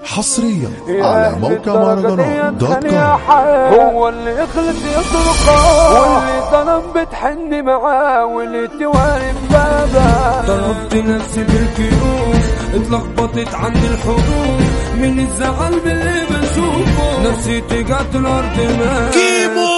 حصريا على موقع مهرجانات دوت كوم هو اللي يخلص يطرقه واللي ظلم بتحن معاه واللي تواري بابا ضربت نفسي بالكيوف اتلخبطت عند الحروف من الزعل باللي بشوفه نفسيتي جات الارض ما كيمو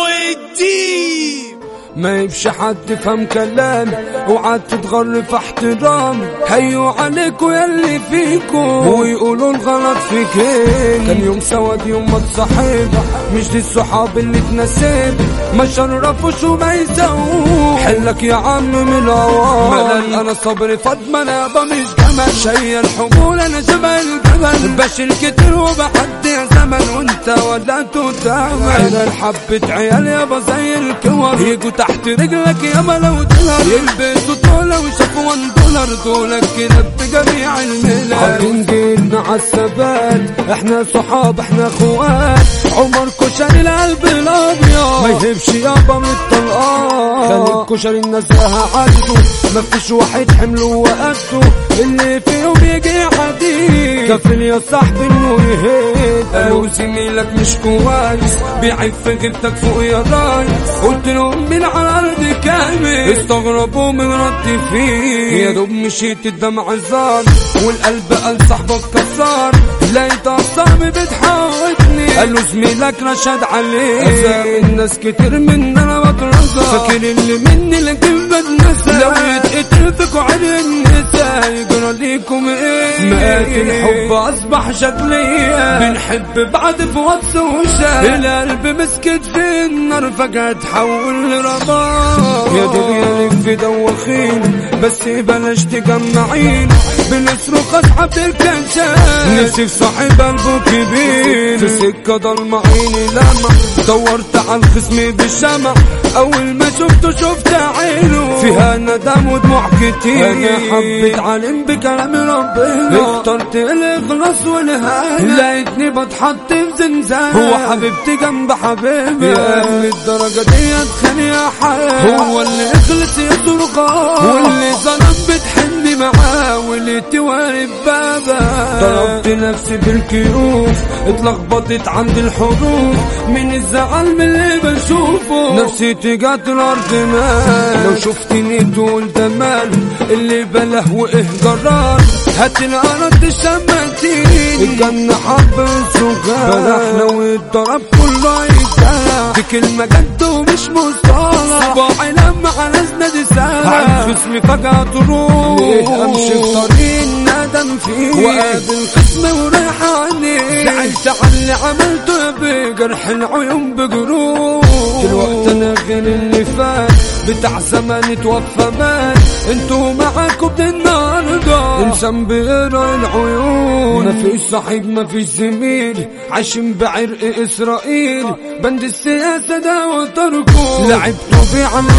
الديب ما يبش حد فهم كلامي وعاد تتغر في احترامي هيو عليكوا يلي فيكوا ويقولوا الغلط فيك كان يوم سواد يوم ما تصاحب مش دي الصحاب اللي تناسب ما شرفوش وما يسووش حلك يا عم من العوام ملل انا صبري فاطمه انا يابا مش جمل شي الحمول انا شبه الجبل بشيل كتير وبحدي يا زمن وانت ولا تتعمل انا الحبة عيال يابا زي الكور يجوا تحت رجلك يابا لو تلهر يلبسوا طولة وشافوا 1 دولار دولك كده بجميع الملل عارفين جيلنا عالثبات احنا صحاب احنا اخوات عمر كشري القلب الابيض ما يهبش يابا من الطلقات خلي الكشري النزاهة عدو مفيش واحد حمله وقده اللي فيهم يجي حديد كفل يا صاحبي انه يهد قالوا زميلك مش كويس بيعيب في غيرتك فوق يا رايس قلت لهم من على الارض كامل استغربوا من ردي فيه يا دوب مشيت الدمع زار والقلب قال صاحبك كسار لقيت اعصابي بتحاوطني قالوا زميلك رشد عليه اسامي الناس كتير من انا بترزق فاكر اللي مني لكن بتنسى لو يتقتل فيكوا عرق النساء يجرى ليكم ايه مات الحب اصبح شكلية بنحب بعض في واتس وشات القلب مسكت في النار فجأة تحول لرماد يا دنيا في دوخين بس بلاش تجمعين بنصرخ اصحاب الكنشات نفسي في صاحب قلبه كبير في سكة ضلمة عيني لما دورت على الخصم بالشمع اول ما شفته شفت عينه فيها ندم ودموع كتير انا حبيت علم بكلام ربنا اخترت الاخلاص والهنا لقيتني بتحط في زنزانة هو حبيبتي جنب حبيبي يا اهل الدرجة دي اتخانق يا حياة هو اللي اخلص يطرقه واللي ظلم بتحن معاه واللي تواري بابا ضربت نفسي بالكيوف اتلخبطت عند الحروف من الزعل من اللي بشوفه نفسيتي جات الارض مال لو شفتني تقول ده مال اللي بله وايه جرار هات الارض الشماتين الجنة حب السجار بلحنا والضرب كله يتدلع دي كلمة جد ومش مصطلح صباحي لما على نادي ساعة عن خصمي فجأة تروح امشي في طريق الندم فيه وقابل خصمي ورايح عليه زعلت على اللي عملته بجرح العيون بجروح دلوقتي انا غير اللي فات بتاع زمان اتوفى مات انتوا معاكم من النهارده انسان بيقرا العيون مفيش صاحب مفيش زميل عايشين بعرق اسرائيل بند السياسه ده وتركه لعبتوا بيه على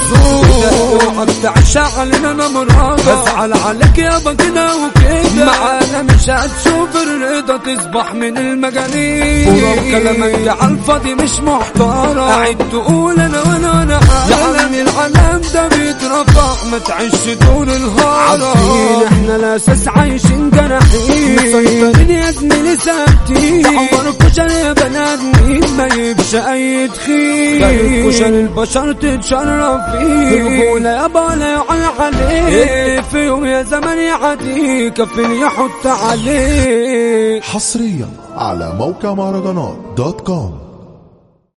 اليسوع اوعى تعيش علينا انا مرهقه بزعل عليك يابا كده وكده معانا مش هتشوف الرضا تصبح من المجانين ورب كلامك ده على الفاضي مش محترم قاعد تقول انا وانا وانا يا عمي العالم ده بيترفع ما تعيش دور الهرم عارفين احنا الاساس عايشين جراحين مسيطرين يا زميلي ثابتين تعمر كشر يا بني ادمين ما يبش اي تخين كشر البشر تتشرف فيه رجولة يابا لا يعلى عليه في يوم يا زمن يعدي كفن يحط عليه حصريا على موقع مهرجانات دوت كوم